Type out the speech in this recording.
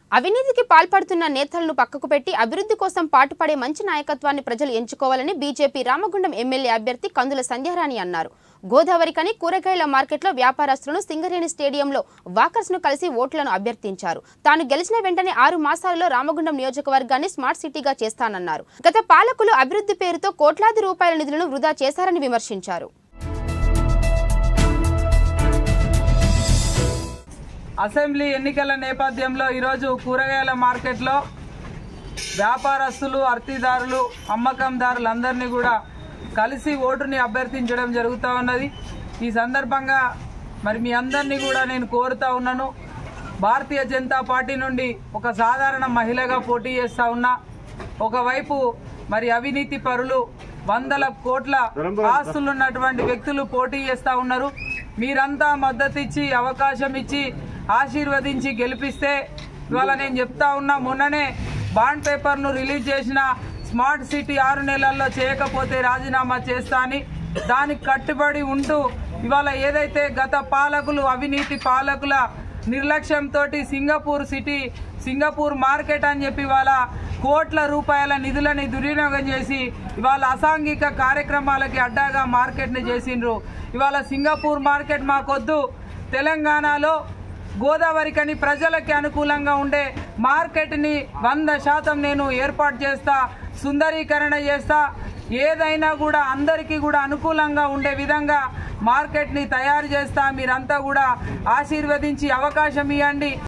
అవినీతికి పాల్పడుతున్న నేతలను పక్కకు పెట్టి అభివృద్ధి కోసం పాటుపడే మంచి నాయకత్వాన్ని ప్రజలు ఎంచుకోవాలని బీజేపీ రామగుండం ఎమ్మెల్యే అభ్యర్థి కందుల సంధ్యారాణి అన్నారు గోదావరికని కూరగాయల మార్కెట్లో వ్యాపారస్తులను సింగరేణి స్టేడియంలో వాకర్స్ ను కలిసి ఓట్లను అభ్యర్థించారు తాను గెలిచిన వెంటనే ఆరు మాసాలలో రామగుండం నియోజకవర్గాన్ని స్మార్ట్ సిటీగా చేస్తానన్నారు గత పాలకులు అభివృద్ధి పేరుతో కోట్లాది రూపాయల నిధులను వృధా చేశారని విమర్శించారు అసెంబ్లీ ఎన్నికల నేపథ్యంలో ఈరోజు కూరగాయల మార్కెట్లో వ్యాపారస్తులు అర్తిదారులు అమ్మకందారులందరినీ కూడా కలిసి ఓటుని అభ్యర్థించడం జరుగుతూ ఉన్నది ఈ సందర్భంగా మరి మీ అందరినీ కూడా నేను కోరుతా ఉన్నాను భారతీయ జనతా పార్టీ నుండి ఒక సాధారణ మహిళగా పోటీ చేస్తా ఉన్నా ఒకవైపు మరి అవినీతి పరులు వందల కోట్ల ఆస్తులు ఉన్నటువంటి వ్యక్తులు పోటీ చేస్తా ఉన్నారు మీరంతా మద్దతు ఇచ్చి అవకాశం ఇచ్చి ఆశీర్వదించి గెలిపిస్తే ఇవాళ నేను చెప్తా ఉన్నా మొన్ననే బాండ్ పేపర్ను రిలీజ్ చేసిన స్మార్ట్ సిటీ ఆరు నెలల్లో చేయకపోతే రాజీనామా చేస్తా అని దానికి కట్టుబడి ఉంటూ ఇవాళ ఏదైతే గత పాలకులు అవినీతి పాలకుల నిర్లక్ష్యంతో సింగపూర్ సిటీ సింగపూర్ మార్కెట్ అని చెప్పి ఇవాళ కోట్ల రూపాయల నిధులని దుర్వినియోగం చేసి ఇవాళ అసాంఘిక కార్యక్రమాలకి అడ్డాగా మార్కెట్ని చేసిండ్రు ఇవాళ సింగపూర్ మార్కెట్ మాకొద్దు తెలంగాణలో గోదావరికని ప్రజలకి అనుకూలంగా ఉండే మార్కెట్ని వంద శాతం నేను ఏర్పాటు చేస్తా సుందరీకరణ చేస్తా ఏదైనా కూడా అందరికీ కూడా అనుకూలంగా ఉండే విధంగా మార్కెట్ని తయారు చేస్తా మీరంతా కూడా ఆశీర్వదించి అవకాశం ఇవ్వండి